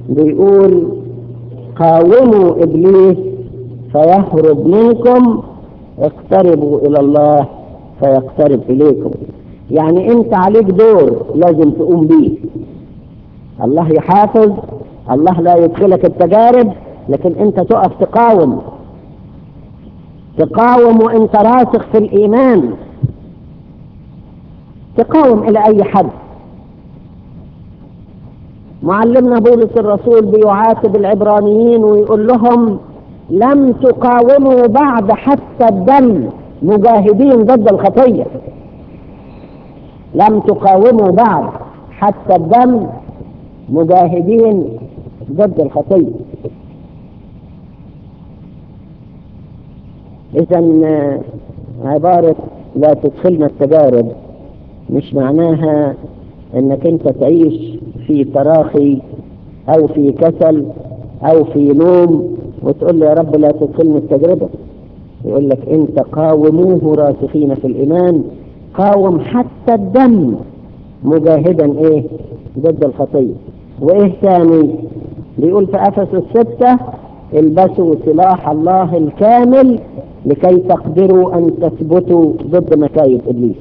بيقول قاوموا إبليس فيهرب منكم اقتربوا إلى الله فيقترب إليكم يعني أنت عليك دور لازم تقوم بيه الله يحافظ الله لا يدخلك التجارب لكن أنت تقف تقاوم تقاوم وأنت راسخ في الإيمان تقاوم إلى أي حد معلمنا بولس الرسول بيعاتب العبرانيين ويقول لهم لم تقاوموا بعد حتى الدم مجاهدين ضد الخطية لم تقاوموا بعد حتى الدم مجاهدين ضد الخطية إذا عبارة لا تدخلنا التجارب مش معناها انك انت تعيش في تراخي او في كسل او في نوم وتقول له يا رب لا تدخلني التجربة يقول لك انت قاوموه راسخين في الايمان قاوم حتى الدم مجاهدا ايه ضد الخطية وايه ثاني بيقول في افسس ستة البسوا سلاح الله الكامل لكي تقدروا ان تثبتوا ضد مكايد ابليس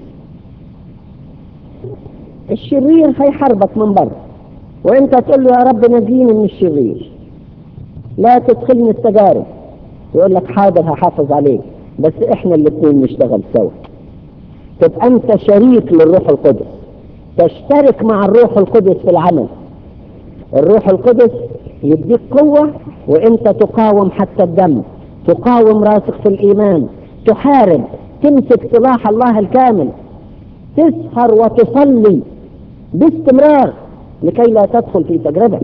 الشرير هيحاربك من بره وانت تقول له يا رب نجيني من الشرير لا تدخلني التجارب يقول لك حاضر هحافظ عليك بس احنا الاثنين نشتغل سوا تبقى انت شريك للروح القدس تشترك مع الروح القدس في العمل الروح القدس يديك قوة وانت تقاوم حتى الدم تقاوم راسخ في الايمان تحارب تمسك سلاح الله الكامل تسهر وتصلي باستمرار لكي لا تدخل في تجربة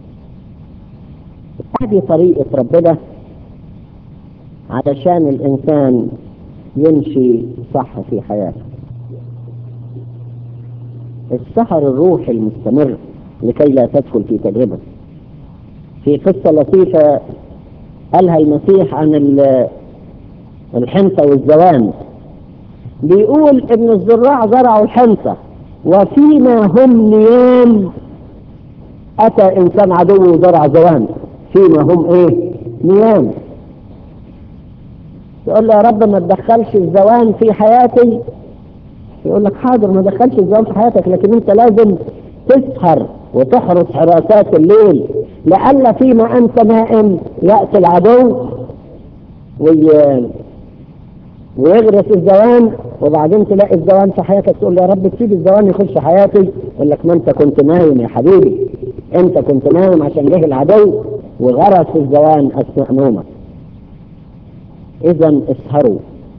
هذه طريقة ربنا علشان الإنسان يمشي صح في حياته السهر الروحي المستمر لكي لا تدخل في تجربة في قصة لطيفة قالها المسيح عن الحنطة والزوان بيقول ان الزراع زرعوا الحنطة وفيما هم نيام اتى انسان عدو وزرع زوان فيما هم ايه نيام يقول له يا رب ما تدخلش الزوان في حياتي يقول لك حاضر ما تدخلش الزوان في حياتك لكن انت لازم تسهر وتحرس حراسات الليل لألا فيما انت نائم يأتي العدو وي... ويغرس الزوان وبعدين تلاقي الزوان في حياتك تقول يا رب تسيب الزوان يخش حياتي يقول لك ما انت كنت نايم يا حبيبي انت كنت نايم عشان جه العدو وغرس الزوان اثناء نومك اذا اسهروا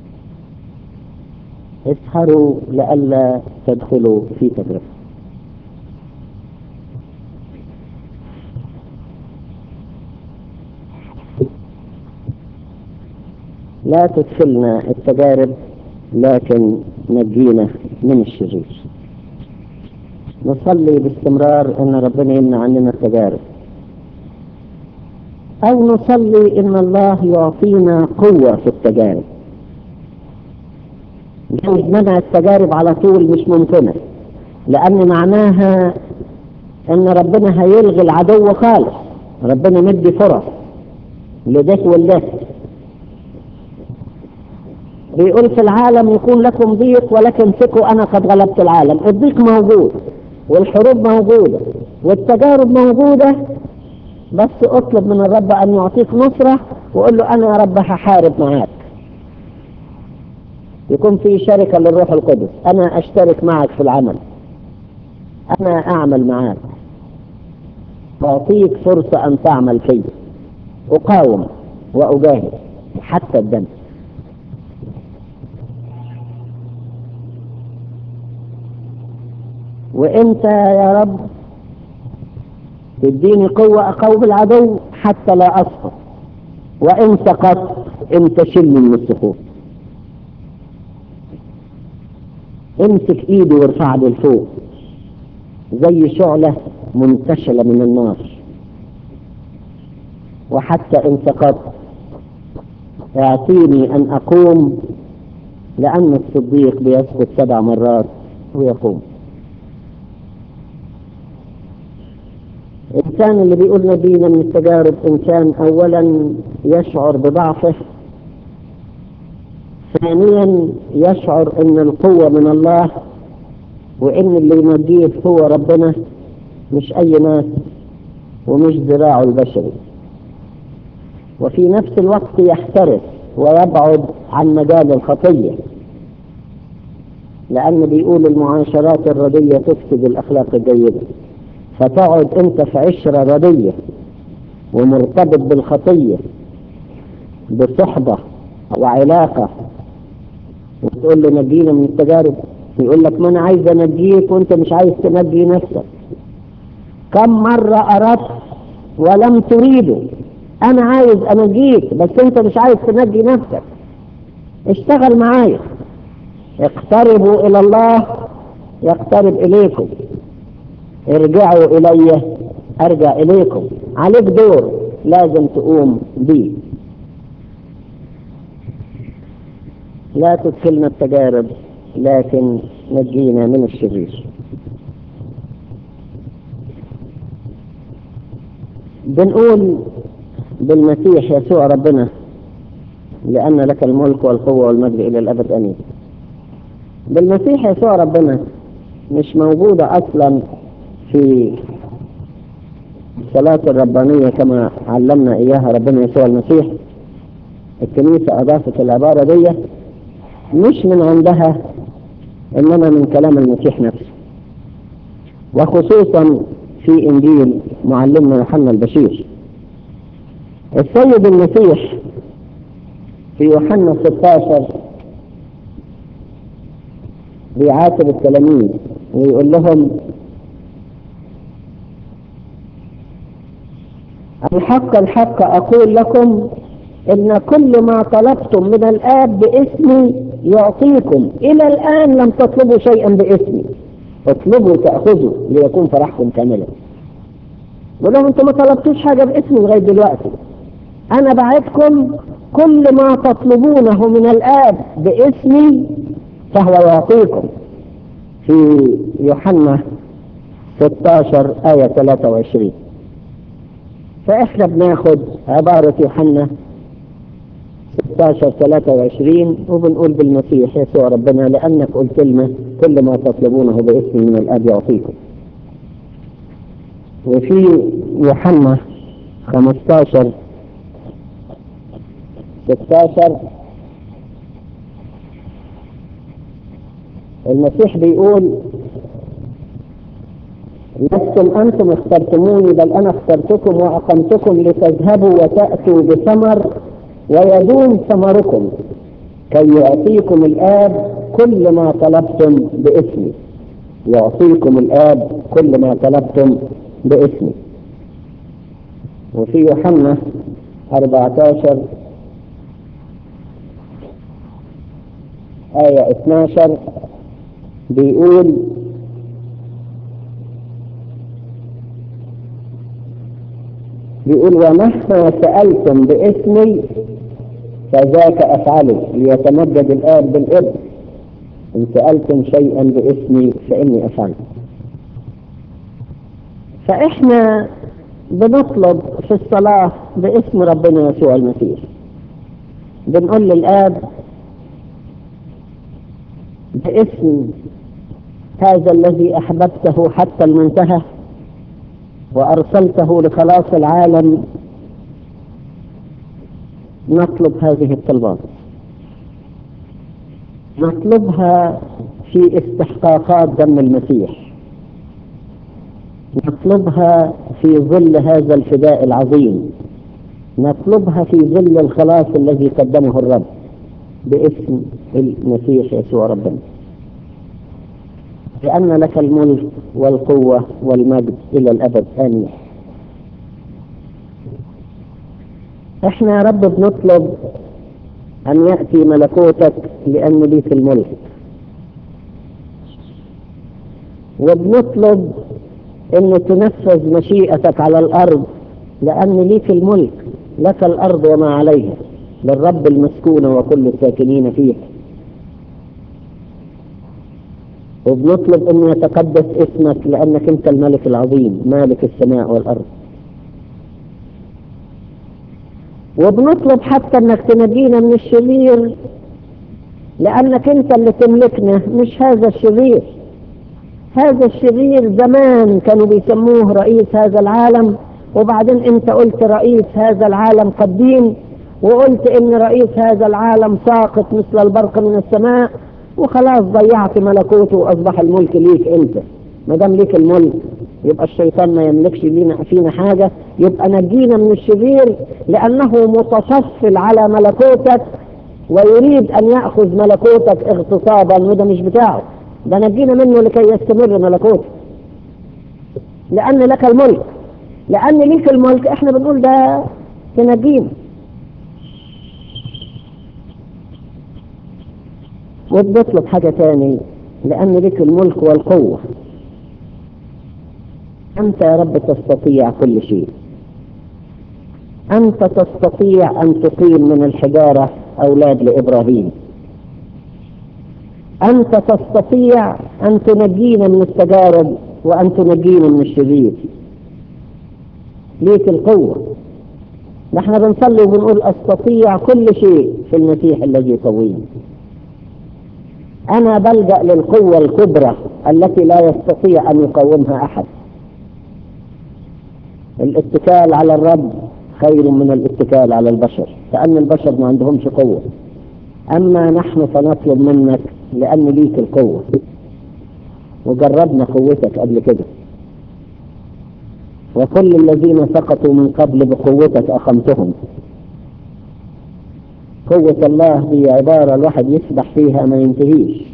اسهروا لئلا تدخلوا في تجربه لا تدخلنا التجارب لكن نجينا من الشرير نصلي باستمرار ان ربنا يمنع عننا التجارب او نصلي ان الله يعطينا قوة في التجارب منع التجارب على طول مش ممكنة لان معناها ان ربنا هيلغي العدو خالص ربنا مدي فرص لده ولده بيقول في العالم يكون لكم ضيق ولكن ثقوا انا قد غلبت العالم الضيق موجود والحروب موجودة والتجارب موجودة بس اطلب من الرب ان يعطيك نصرة وقول له انا يا رب هحارب معاك يكون في شركة للروح القدس انا اشترك معك في العمل انا اعمل معاك واعطيك فرصة ان تعمل فيه اقاوم واجاهد حتى الدم وانت يا رب تديني قوة اقوم العدو حتى لا اسقط وان سقطت انت شلني من السقوط امسك ايدي وارفعني لفوق زي شعلة منتشلة من النار وحتى ان سقطت اعطيني ان اقوم لان الصديق بيسقط سبع مرات ويقوم الإنسان اللي بيقول نبينا من التجارب إنسان أولا يشعر بضعفه ثانيا يشعر أن القوة من الله وإن اللي ينجيه هو ربنا مش أي ناس ومش ذراعه البشري وفي نفس الوقت يحترس ويبعد عن مجال الخطية لأن بيقول المعاشرات الردية تفسد الأخلاق الجيدة فتقعد أنت في عشرة ردية ومرتبط بالخطية بصحبة وعلاقة وتقول له نجينا من التجارب يقول لك ما أنا عايز أنجيك وأنت مش عايز تنجي نفسك كم مرة أردت ولم تريده أنا عايز أنجيك بس أنت مش عايز تنجي نفسك اشتغل معايا اقتربوا إلى الله يقترب إليكم ارجعوا إلي أرجع إليكم عليك دور لازم تقوم بيه لا تدخلنا التجارب لكن نجينا من الشرير بنقول بالمسيح يسوع ربنا لأن لك الملك والقوة والمجد إلى الأبد أمين بالمسيح يسوع ربنا مش موجودة أصلا في الصلاة الربانية كما علمنا إياها ربنا يسوع المسيح الكنيسة أضافت العبارة دي مش من عندها إنما من كلام المسيح نفسه وخصوصا في إنجيل معلمنا يوحنا البشير السيد المسيح في يوحنا 16 بيعاتب التلاميذ ويقول لهم الحق الحق أقول لكم إن كل ما طلبتم من الآب باسمي يعطيكم إلى الآن لم تطلبوا شيئا باسمي اطلبوا تأخذوا ليكون فرحكم كاملا ولو انتم ما طلبتوش حاجة باسمي لغاية دلوقتي أنا بعدكم كل ما تطلبونه من الآب باسمي فهو يعطيكم في يوحنا 16 آية 23 فإحنا بناخد عبارة يوحنا 16 23 وبنقول بالمسيح يسوع ربنا لأنك قلت لنا كل ما تطلبونه باسمي من الآب يعطيكم وفي يوحنا 15 16 المسيح بيقول لستم أنتم اخترتموني بل أنا اخترتكم وأقمتكم لتذهبوا وتأتوا بثمر ويدوم ثمركم كي يعطيكم الآب كل ما طلبتم باسمي يعطيكم الآب كل ما طلبتم باسمي وفي يوحنا 14 آية 12 بيقول بيقول ومهما سألتم باسمي فذاك أفعله ليتمجد الآب بالابن إن سألتم شيئا باسمي فإني أفعله فإحنا بنطلب في الصلاة باسم ربنا يسوع المسيح بنقول للآب باسم هذا الذي أحببته حتى المنتهى وأرسلته لخلاص العالم نطلب هذه الطلبات نطلبها في استحقاقات دم المسيح نطلبها في ظل هذا الفداء العظيم نطلبها في ظل الخلاص الذي قدمه الرب باسم المسيح يسوع ربنا لأن لك الملك والقوة والمجد إلى الأبد آمين احنا يا رب بنطلب أن يأتي ملكوتك لأن ليك الملك وبنطلب أن تنفذ مشيئتك على الأرض لأن ليك الملك لك الأرض وما عليها للرب المسكونة وكل الساكنين فيها وبنطلب أن يتقدس اسمك لأنك أنت الملك العظيم مالك السماء والأرض وبنطلب حتى انك تنجينا من الشرير لانك انت اللي تملكنا مش هذا الشرير هذا الشرير زمان كانوا بيسموه رئيس هذا العالم وبعدين انت قلت رئيس هذا العالم قديم وقلت ان رئيس هذا العالم ساقط مثل البرق من السماء وخلاص ضيعت ملكوته واصبح الملك ليك انت ما دام ليك الملك يبقى الشيطان ما يملكش لينا فينا حاجة يبقى نجينا من الشرير لأنه متطفل على ملكوتك ويريد أن يأخذ ملكوتك اغتصابا وده مش بتاعه ده نجينا منه لكي يستمر ملكوتك لأن لك الملك لأن ليك الملك احنا بنقول ده تنجينا وبنطلب حاجة تاني لأن لك الملك والقوة أنت يا رب تستطيع كل شيء أنت تستطيع أن تقيم من الحجارة أولاد لإبراهيم أنت تستطيع أن تنجينا من التجارب وأن تنجينا من الشرير ليك القوة نحن بنصلي وبنقول أستطيع كل شيء في المسيح الذي يقويني أنا بلجأ للقوة الكبرى التي لا يستطيع أن يقاومها أحد الاتكال على الرب خير من الاتكال على البشر لأن البشر ما عندهمش قوة أما نحن فنطلب منك لأن ليك القوة وجربنا قوتك قبل كده وكل الذين سقطوا من قبل بقوتك أقمتهم قوة الله هي عبارة الواحد يسبح فيها ما ينتهيش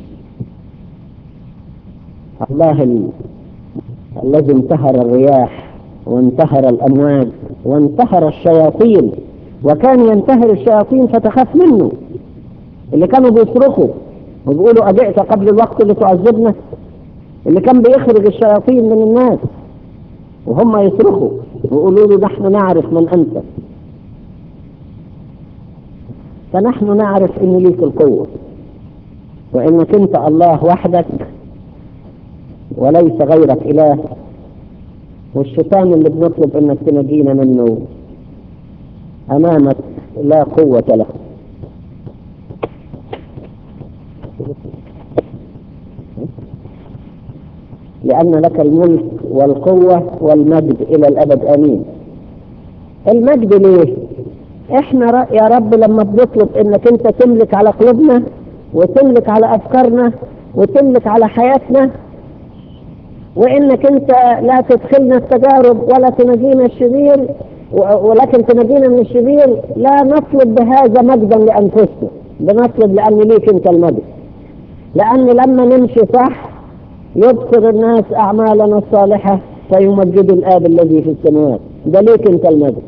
الله ال... الذي انتهر الرياح وانتهر الأمواج وانتهر الشياطين وكان ينتهر الشياطين فتخاف منه اللي كانوا بيصرخوا وبيقولوا أجئت قبل الوقت اللي تعذبنا اللي كان بيخرج الشياطين من الناس وهم يصرخوا ويقولوا له نحن نعرف من أنت فنحن نعرف ان ليك القوة وانك انت الله وحدك وليس غيرك اله والشيطان اللي بنطلب انك تنجينا منه امامك لا قوة له لأن لك الملك والقوة والمجد إلى الأبد آمين المجد ليه؟ احنا يا رب لما بنطلب انك انت تملك على قلوبنا وتملك على افكارنا وتملك على حياتنا وانك انت لا تدخلنا التجارب ولا تنجينا الشرير ولكن تنجينا من الشرير لا نطلب بهذا مجدا لانفسنا بنطلب لان ليك انت المجد لان لما نمشي صح يبصر الناس اعمالنا الصالحه فيمجد الاب الذي في السماوات ده ليك انت المجد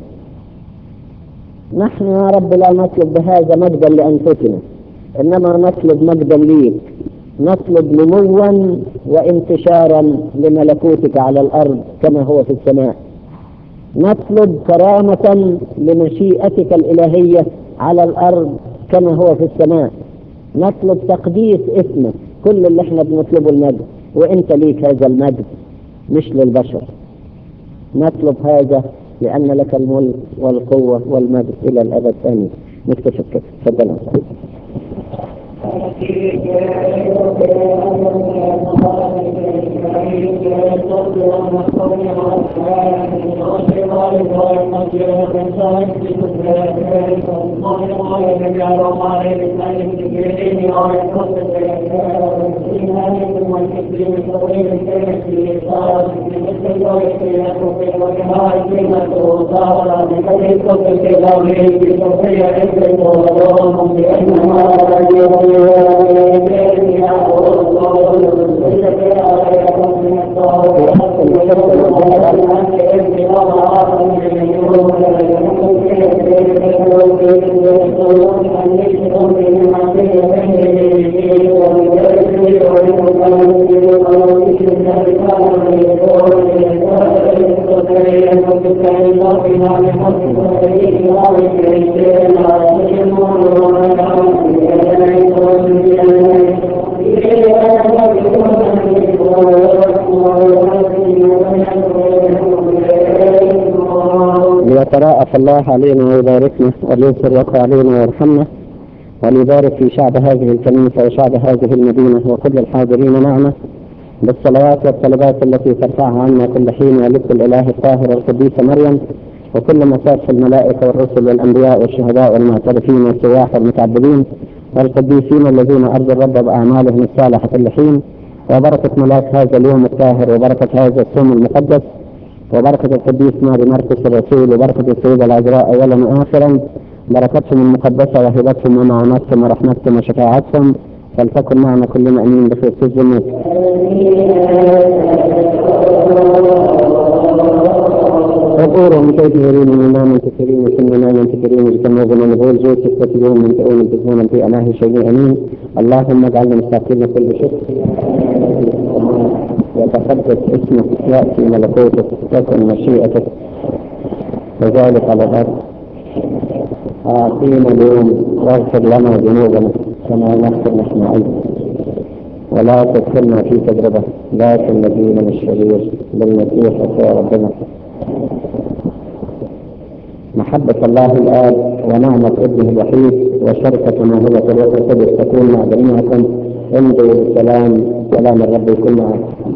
نحن يا رب لا نطلب بهذا مجدا لأنفسنا إنما نطلب مجدا ليك نطلب نموا وانتشارا لملكوتك على الأرض كما هو في السماء نطلب كرامة لمشيئتك الإلهية على الأرض كما هو في السماء نطلب تقديس اسمك كل اللي احنا بنطلبه المجد وانت ليك هذا المجد مش للبشر نطلب هذا لأن لك الملك والقوة والمجد إلى الأبد آمين نكتشف كده تفضل وليتراءف الله علينا ويباركنا ولينصر وقع علينا ويرحمنا وليبارك في شعب هذه الكنيسة وشعب هذه المدينة وكل الحاضرين معنا بالصلوات والطلبات التي ترفعها عنا كل حين ولك الإله الطاهر القديس مريم وكل مصاف الملائكة والرسل والأنبياء والشهداء والمعترفين والسواح والمتعبدين والقديسين الذين أرضوا الرب بأعمالهم الصالحة كل حين وبركة ملاك هذا اليوم الطاهر وبركة هذا الصوم المقدس وبركة القديس ماري مرقس الرسول وبركة السيدة العذراء أولا وآخرا بركتهم المقدسة وهبتهم ومعونتهم ورحمتهم وشفاعتهم فلتكن معنا كلنا امين بخصوص الناس وقوروا من كيف يرين من امام كثيرين وكن امام كثيرين يجتمعون من غول زوج تستطيعون من تؤمن تكون في الله شيء امين اللهم اجعلنا مستقيم كل شيء وتقدس اسمك ياتي ملكوتك تكن مشيئتك وذلك على الارض اعطينا اليوم واغفر لنا ذنوبنا كما نغفر نحن ايضا ولا تدخلنا في تجربه لكن نجينا من الشرير بالمسيح يسوع ربنا محبة الله الآب ونعمة ابنه الوحيد وشركة موهبة الروح القدس تكون مع جميعكم امضوا بالسلام سلام الرب يكون معكم